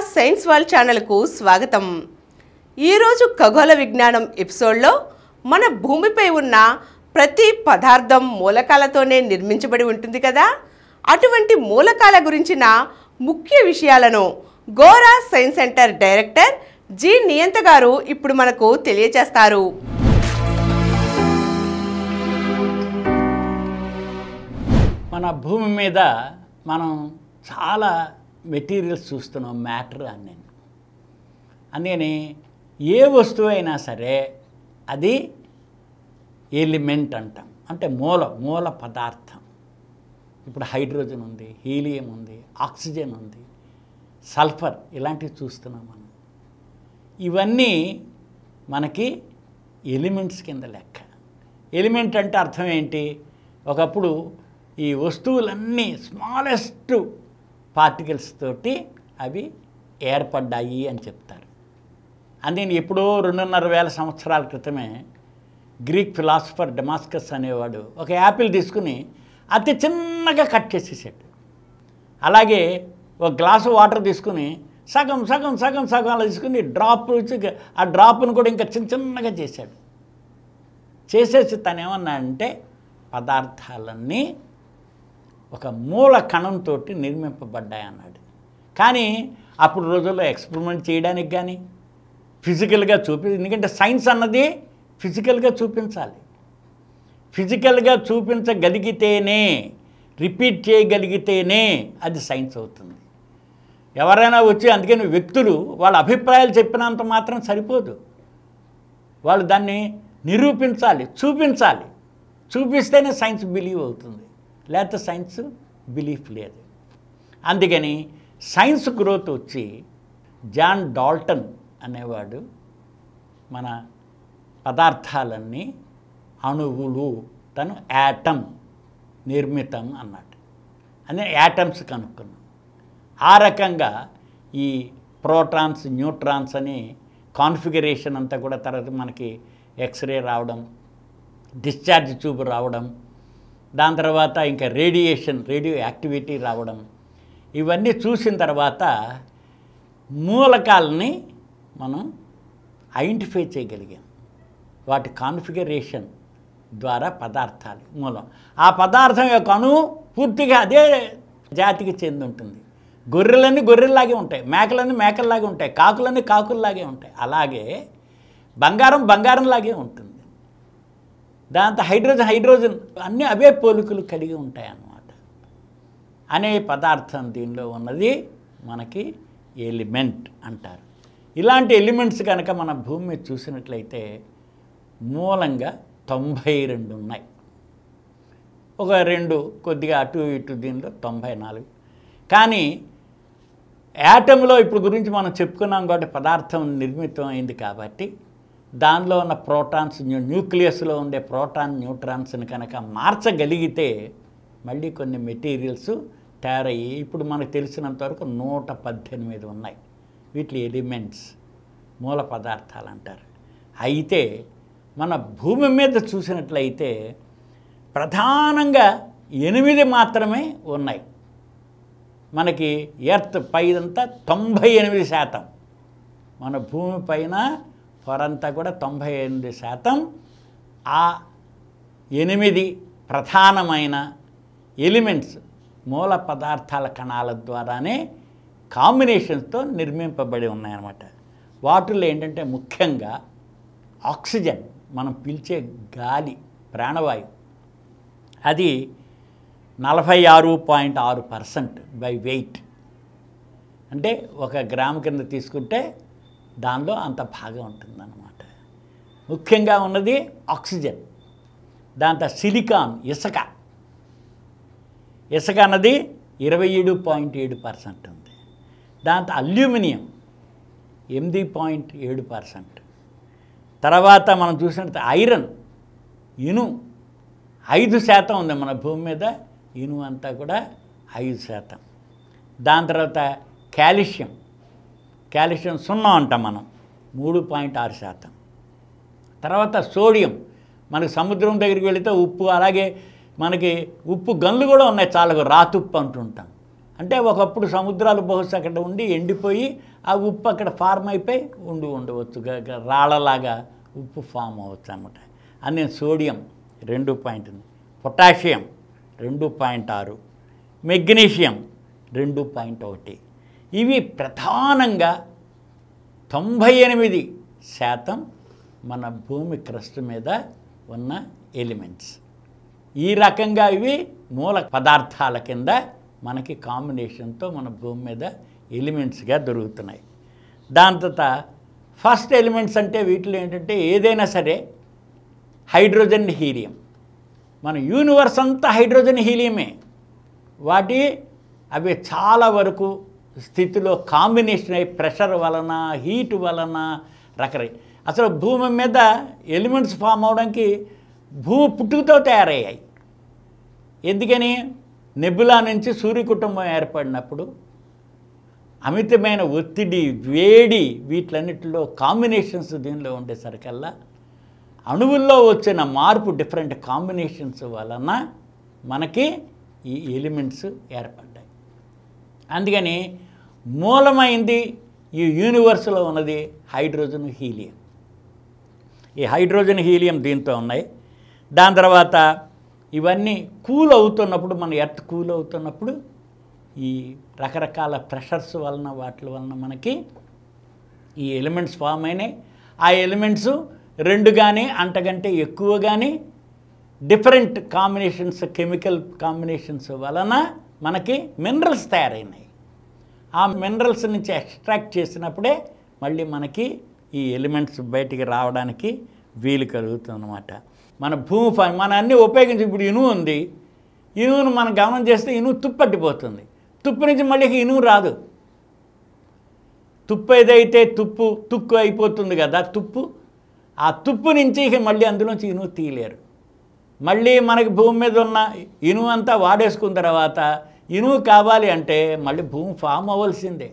Science world ఛానల్కు స్వాగతం ఈరోజు ఖగోళ విజ్ఞానం ఎపిసోడ్లో మన భూమిపై ఉన్న ప్రతి పదార్థం మూలకాలతోనే నిర్మించబడి ఉంటుంది కదా అటువంటి మూలకాల గురించిన ముఖ్య విషయాలను Gora science centre director G Niyanta గారు ఇప్పుడు మనకు తెలియచేస్తారు మన భూమి మీద మనం చాలా మెటీరియల్స్ చూస్తున్నాం మ్యాటర్ అని నేను అందుకని ఏ వస్తువు అయినా సరే అది ఎలిమెంట్ అంటాం అంటే మూల మూల పదార్థం ఇప్పుడు హైడ్రోజన్ ఉంది హీలియం ఉంది ఆక్సిజన్ ఉంది సల్ఫర్ ఇలాంటివి చూస్తున్నాం మనం ఇవన్నీ మనకి ఎలిమెంట్స్ కింద లెక్క ఎలిమెంట్ అంటే అర్థం ఏంటి ఒకప్పుడు ఈ వస్తువులన్నీ స్మాలెస్ట్ పార్టికల్స్ తోటి అవి ఏర్పడ్డాయి అని చెప్తారు అందుకని ఎప్పుడో రెండున్నర వేల సంవత్సరాల క్రితమే గ్రీక్ ఫిలాసఫర్ డెమాస్కస్ అనేవాడు ఒక యాపిల్ తీసుకుని అతి చిన్నగా కట్ చేసేసాడు అలాగే ఒక గ్లాసు వాటర్ తీసుకుని సగం సగం సగం సగం అలా తీసుకుని డ్రాప్ ఇచ్చి ఆ డ్రాప్ను కూడా ఇంకా చిన్న చిన్నగా చేశాడు చేసేసి తను ఏమన్నా అంటే పదార్థాలన్నీ ఒక మూల కణంతో నిర్మింపబడ్డాయి అన్నాడు కానీ అప్పుడు రోజుల్లో ఎక్స్పెరిమెంట్ చేయడానికి కానీ ఫిజికల్గా చూపి ఎందుకంటే సైన్స్ అన్నది ఫిజికల్గా చూపించాలి ఫిజికల్గా చూపించగలిగితేనే రిపీట్ చేయగలిగితేనే అది సైన్స్ అవుతుంది ఎవరైనా వచ్చి అందుకని వ్యక్తులు వాళ్ళ అభిప్రాయాలు చెప్పినంత మాత్రం సరిపోదు వాళ్ళు దాన్ని నిరూపించాలి చూపించాలి చూపిస్తేనే సైన్స్ బిలీవ్ అవుతుంది లేకపోతే సైన్స్ బిలీఫ్ లేదు అందుకని సైన్స్ గ్రోత్ వచ్చి జాన్ డాల్టన్ అనేవాడు మన పదార్థాలన్నీ అణువులు తను యాటమ్ నిర్మితం అన్నాడు అదే యాటమ్స్ కనుక్కున్నాం ఆ రకంగా ఈ ప్రోటాన్స్ న్యూట్రాన్స్ అని కాన్ఫిగరేషన్ అంతా కూడా తర్వాత మనకి ఎక్స్రే రావడం డిశ్చార్జ్ ట్యూబ్ రావడం దాని తర్వాత ఇంకా రేడియేషన్ రేడియో యాక్టివిటీ రావడం ఇవన్నీ చూసిన తర్వాత మూలకాలని మనం ఐడెంటిఫై చేయగలిగాం వాటి కాన్ఫిగరేషన్ ద్వారా పదార్థాలు మూలం ఆ పదార్థం యొక్క అణువు పూర్తిగా అదే జాతికి చెంది ఉంటుంది గొర్రెలన్నీ గొర్రెల్లాగే ఉంటాయి మేకలన్నీ మేకల్లాగే ఉంటాయి కాకులన్నీ కాకుల్లాగే ఉంటాయి అలాగే బంగారం బంగారంలాగే ఉంటుంది దాంతో హైడ్రోజన్ హైడ్రోజన్ అన్నీ అవే పోలికలు కలిగి ఉంటాయి అన్నమాట అనే పదార్థం దీనిలో ఉన్నది మనకి ఎలిమెంట్ అంటారు ఇలాంటి ఎలిమెంట్స్ కనుక మన భూమి మీద చూసినట్లయితే మూలంగా తొంభై రెండు ఉన్నాయి ఒక రెండు కొద్దిగా అటు ఇటు దీనిలో తొంభై నాలుగు కానీ యాటంలో ఇప్పుడు గురించి మనం చెప్పుకున్నాం కాబట్టి పదార్థం నిర్మితం అయింది కాబట్టి దానిలో ఉన్న ప్రోటాన్స్ న్యూ న్యూక్లియస్లో ఉండే ప్రోటాన్ న్యూట్రాన్స్ని కనుక మార్చగలిగితే మళ్ళీ కొన్ని మెటీరియల్స్ తయారయ్యి ఇప్పుడు మనకు తెలిసినంతవరకు నూట పద్దెనిమిది ఉన్నాయి వీటి ఎలిమెంట్స్ మూల పదార్థాలు అంటారు అయితే మన భూమి మీద చూసినట్లయితే ప్రధానంగా ఎనిమిది మాత్రమే ఉన్నాయి మనకి ఎర్త్ పైదంతా తొంభై ఎనిమిది శాతం మన భూమి పైన పొరంతా కూడా తొంభై ఎనిమిది శాతం ఆ ఎనిమిది ప్రధానమైన ఎలిమెంట్స్ మూల పదార్థాల కణాల ద్వారానే కాంబినేషన్స్తో నిర్మింపబడి ఉన్నాయన్నమాట వాటిల్లో ఏంటంటే ముఖ్యంగా ఆక్సిజన్ మనం పీల్చే గాలి ప్రాణవాయువు అది నలభై ఆరు పాయింట్ ఆరు పర్సెంట్ బై వెయిట్ అంటే ఒక గ్రాము కింద తీసుకుంటే దానిలో అంత భాగం ఉంటుందన్నమాట ముఖ్యంగా ఉన్నది ఆక్సిజన్ దాంతో సిలికాన్ ఇసుక ఇసుక అన్నది ఇరవై ఏడు పాయింట్ ఏడు పర్సెంట్ ఉంది దాంతో అల్యూమినియం ఎనిమిది పాయింట్ ఏడు పర్సెంట్ తర్వాత మనం చూసినట్టు ఐరన్ ఇను ఐదు శాతం ఉంది మన భూమి మీద ఇను అంతా కూడా ఐదు శాతం దాని తర్వాత కాల్షియం కాల్షియం సున్నా అంటాం మనం మూడు పాయింట్ ఆరు శాతం తర్వాత సోడియం మనకి సముద్రం దగ్గరికి వెళితే ఉప్పు అలాగే మనకి ఉప్పు గన్లు కూడా ఉన్నాయి చాలా రాతుప్పు అంటుంటాం అంటే ఒకప్పుడు సముద్రాలు బహుశా అక్కడ ఉండి ఎండిపోయి ఆ ఉప్పు అక్కడ ఫార్మ్ అయిపోయి ఉండి ఉండవచ్చు గ- గ- రాళ్ళలాగా ఉప్పు ఫామ్ అవ్వచ్చు అనమాట అని సోడియం రెండు పాయింట్ ఉంది పొటాషియం రెండు పాయింట్ ఆరు మెగ్నీషియం రెండు పాయింట్ ఒకటి ఇవి ప్రధానంగా తొంభై ఎనిమిది శాతం మన భూమి క్రస్ట్ మీద ఉన్న ఎలిమెంట్స్ ఈ రకంగా ఇవి మూల పదార్థాల కింద మనకి కాంబినేషన్తో మన భూమి మీద ఎలిమెంట్స్గా దొరుకుతున్నాయి దాని తర్వాత ఫస్ట్ ఎలిమెంట్స్ అంటే వీటిలో ఏంటంటే ఏదైనా సరే హైడ్రోజన్ హీలియం మన యూనివర్స్ అంతా హైడ్రోజన్ హీలియమే వాటి అవి చాలా వరకు స్థితిలో కాంబినేషన్ అయ్యి ప్రెషర్ వలన హీట్ వలన రకరకాల అసలు భూమి మీద ఎలిమెంట్స్ ఫామ్ అవడానికి భూమి పుట్టుకతో తయారయ్యాయి ఎందుకని నెబులా నుంచి సూర్య కుటుంబం ఏర్పడినప్పుడు అమితమైన ఒత్తిడి వేడి వీటిలన్నిటిలో కాంబినేషన్స్ దీనిలో ఉండేసరికల్లా అణువుల్లో వచ్చిన మార్పు డిఫరెంట్ కాంబినేషన్స్ వలన మనకి ఈ ఎలిమెంట్స్ ఏర్పడ్డాయి అందుకని మూలమైంది ఈ యూనివర్స్లో ఉన్నది హైడ్రోజన్ హీలియం ఈ హైడ్రోజన్ హీలియం దీంతో ఉన్నాయి దాని తర్వాత ఇవన్నీ కూల్ అవుతున్నప్పుడు మన ఎర్త్ కూల్ అవుతున్నప్పుడు ఈ రకరకాల ప్రెషర్స్ వలన వాటి వలన మనకి ఈ ఎలిమెంట్స్ ఫామ్ అయినాయి ఆ ఎలిమెంట్స్ రెండు కానీ అంతకంటే ఎక్కువ కానీ డిఫరెంట్ కాంబినేషన్స్ కెమికల్ కాంబినేషన్స్ వలన మనకి మినరల్స్ తయారైనాయి ఆ మినరల్స్ నుంచి ఎక్స్ట్రాక్ట్ చేసినప్పుడే మళ్ళీ మనకి ఈ ఎలిమెంట్స్ బయటికి రావడానికి వీలు కలుగుతుందన్నమాట మన భూమి ఫ- మన అన్నీ ఉపయోగించి ఇప్పుడు ఇనుము ఉంది ఇనువును మనం గమనం చేస్తే ఇనువు తుప్పట్టిపోతుంది తుప్పు నుంచి మళ్ళీ ఇనువు రాదు తుప్పు ఏదైతే తుప్పు తుక్కు అయిపోతుంది కదా తుప్పు ఆ తుప్పు నుంచి ఇక మళ్ళీ అందులోంచి ఇనువు తీయలేరు మళ్ళీ మనకి భూమి మీద ఉన్న ఇనుము అంతా వాడేసుకున్న తర్వాత ఇనుము కావాలి అంటే మళ్ళీ భూమి ఫామ్ అవ్వాల్సిందే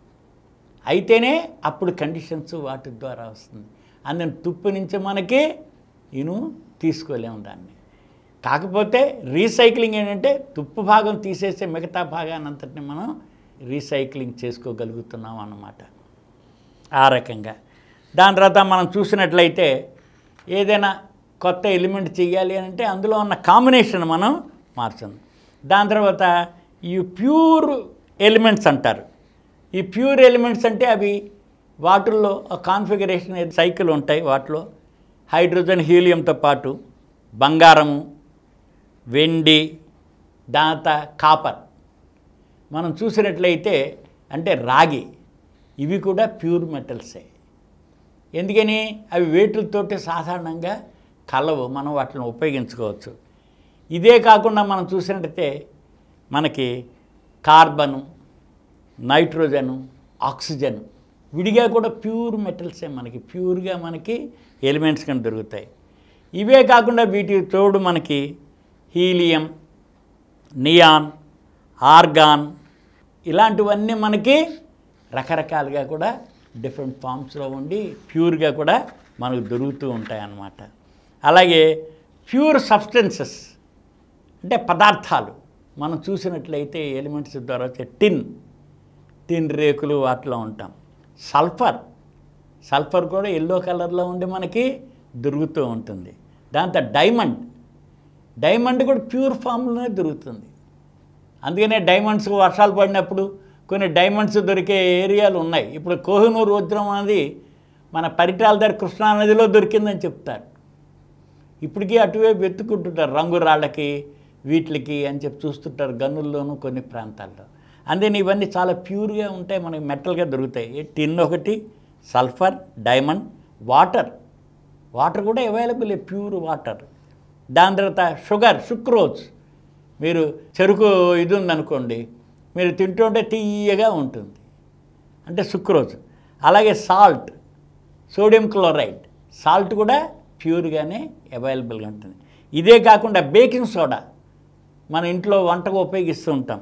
అయితేనే అప్పుడు కండిషన్స్ వాటి ద్వారా వస్తుంది అందుకని తుప్పు నుంచి మనకి ఇనుము తీసుకోలేము దాన్ని కాకపోతే రీసైక్లింగ్ ఏంటంటే తుప్పు భాగం తీసేసే మిగతా భాగాన్ని అంతటిని మనం రీసైక్లింగ్ చేసుకోగలుగుతున్నాం అన్నమాట ఆ రకంగా దాని తర్వాత మనం చూసినట్లయితే ఏదైనా కొత్త ఎలిమెంట్ చేయాలి అని అంటే అందులో ఉన్న కాంబినేషన్ మనం మార్చండి దాని తర్వాత ఈ ప్యూర్ ఎలిమెంట్స్ అంటారు ఈ ప్యూర్ ఎలిమెంట్స్ అంటే అవి వాటిల్లో కాన్ఫిగరేషన్ సైకిల్ ఉంటాయి వాటిలో హైడ్రోజన్ హీలియంతో పాటు బంగారము వెండి దాత కాపర్ మనం చూసినట్లయితే అంటే రాగి ఇవి కూడా ప్యూర్ మెటల్సే ఎందుకని అవి వేటులతోటి సాధారణంగా కలవు మనం వాటిని ఉపయోగించుకోవచ్చు ఇదే కాకుండా మనం చూసినట్టయితే మనకి కార్బను నైట్రోజను ఆక్సిజన్ విడిగా కూడా ప్యూర్ మెటల్సే మనకి ప్యూర్గా మనకి ఎలిమెంట్స్ కింద దొరుకుతాయి ఇవే కాకుండా వీటి తోడు మనకి హీలియం నియాన్ ఆర్గాన్ ఇలాంటివన్నీ మనకి రకరకాలుగా కూడా డిఫరెంట్ ఫామ్స్లో ఉండి ప్యూర్గా కూడా మనకు దొరుకుతూ ఉంటాయి అన్నమాట అలాగే ప్యూర్ సబ్స్టెన్సెస్ అంటే పదార్థాలు మనం చూసినట్లయితే ఎలిమెంట్స్ ద్వారా వచ్చే టిన్ టిన్ రేకులు వాటిలో ఉంటాం సల్ఫర్ సల్ఫర్ కూడా ఎల్లో కలర్లో ఉండి మనకి దొరుకుతూ ఉంటుంది దాంతో డైమండ్ డైమండ్ కూడా ప్యూర్ ఫామ్లోనే దొరుకుతుంది అందుకనే డైమండ్స్ వర్షాలు పడినప్పుడు కొన్ని డైమండ్స్ దొరికే ఏరియాలు ఉన్నాయి ఇప్పుడు కోహినూరు వజ్రం అనేది మన పరిటాల దగ్గర కృష్ణానదిలో దొరికిందని చెప్తారు ఇప్పటికీ అటువైపు వెతుక్కుంటుంటారు రంగు రాళ్ళకి వీటికి అని చెప్పి చూస్తుంటారు గనుల్లోనూ కొన్ని ప్రాంతాల్లో అందుకని ఇవన్నీ చాలా ప్యూర్గా ఉంటాయి మనకి మెటల్గా దొరుకుతాయి టిన్ ఒకటి సల్ఫర్ డైమండ్ వాటర్ వాటర్ కూడా అవైలబుల్ ప్యూర్ వాటర్ దాని తర్వాత షుగర్ సుక్రోజ్ మీరు చెరుకు ఇది ఉందనుకోండి మీరు తింటుంటే తీయగా ఉంటుంది అంటే సుక్రోజ్ అలాగే సాల్ట్ సోడియం క్లోరైడ్ సాల్ట్ కూడా ప్యూర్గానే అవైలబుల్గా ఉంటుంది ఇదే కాకుండా బేకింగ్ సోడా మన ఇంట్లో వంటకు ఉపయోగిస్తూ ఉంటాం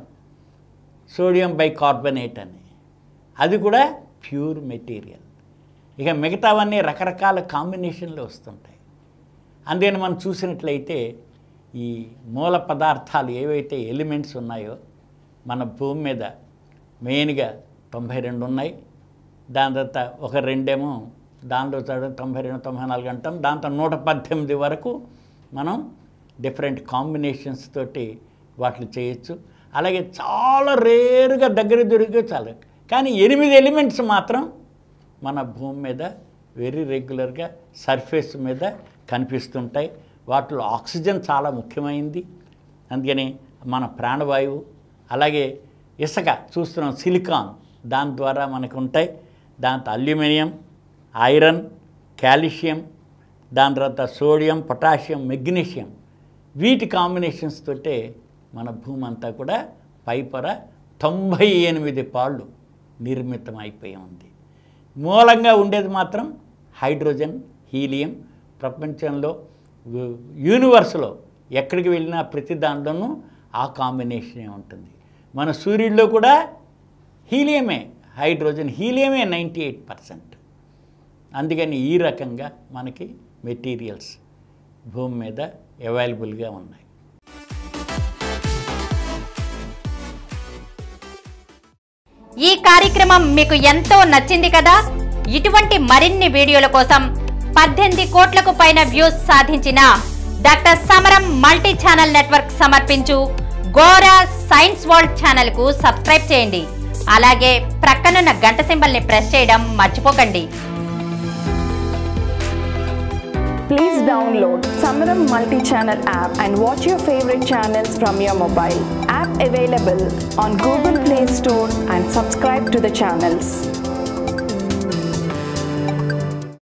సోడియం బైకార్బనేట్ అని అది కూడా ప్యూర్ మెటీరియల్ ఇక మిగతావన్నీ రకరకాల కాంబినేషన్లో వస్తుంటాయి అందుకని మనం చూసినట్లయితే ఈ మూల పదార్థాలు ఏవైతే ఎలిమెంట్స్ ఉన్నాయో మన భూమి మీద మెయిన్గా తొంభై రెండు ఉన్నాయి దాని తర్వాత ఒక రెండేమో దానిలో చదువు తొంభై రెండు తొంభై నాలుగు అంటాం దాంతో నూట పద్దెనిమిది వరకు మనం డిఫరెంట్ కాంబినేషన్స్ తోటి వాటిని చేయొచ్చు అలాగే చాలా రేరుగా దగ్గర దొరికే చాలు కానీ ఎనిమిది ఎలిమెంట్స్ మాత్రం మన భూమి మీద వెరీ రెగ్యులర్గా సర్ఫేస్ మీద కనిపిస్తుంటాయి వాటిలో ఆక్సిజన్ చాలా ముఖ్యమైంది అందుకని మన ప్రాణవాయువు అలాగే ఇసుక చూస్తున్నాం సిలికాన్ దాని ద్వారా మనకు ఉంటాయి దాంతో అల్యూమినియం ఐరన్ కాల్షియం దాని తర్వాత సోడియం పొటాషియం మెగ్నీషియం వీటి కాంబినేషన్స్ తోటే మన భూమి అంతా కూడా పైపొర తొంభై ఎనిమిది పాళ్ళు నిర్మితం అయిపోయి ఉంది మూలంగా ఉండేది మాత్రం హైడ్రోజన్ హీలియం ప్రపంచంలో యు- యూనివర్స్లో ఎక్కడికి వెళ్ళినా ప్రతి దాంట్లోనూ ఆ కాంబినేషనే ఉంటుంది మన సూర్యుడిలో కూడా హీలియమే హైడ్రోజన్ హీలియమే నైంటీ ఎయిట్ పర్సెంట్ అందుకని ఈ రకంగా మనకి మెటీరియల్స్ భూమి మీద అవైలబుల్గా ఉన్నాయి ఈ కార్యక్రమం మీకు ఎంతో నచ్చింది కదా ఇటువంటి మరిన్ని వీడియోల కోసం పద్దెనిమిది కోట్లకు పైన వ్యూస్ సాధించిన డాక్టర్ సమరం మల్టీ ఛానల్ నెట్వర్క్ సమర్పించు గోరా సైన్స్ వరల్డ్ ఛానల్ కు సబ్స్క్రైబ్ చేయండి అలాగే ప్రక్కనున్న గంట సింబల్ ని ప్రెస్ చేయడం మర్చిపోకండి Please download Samaram multi-channel app and watch your favorite channels from your mobile. App available on Google Play Store and subscribe to the channels.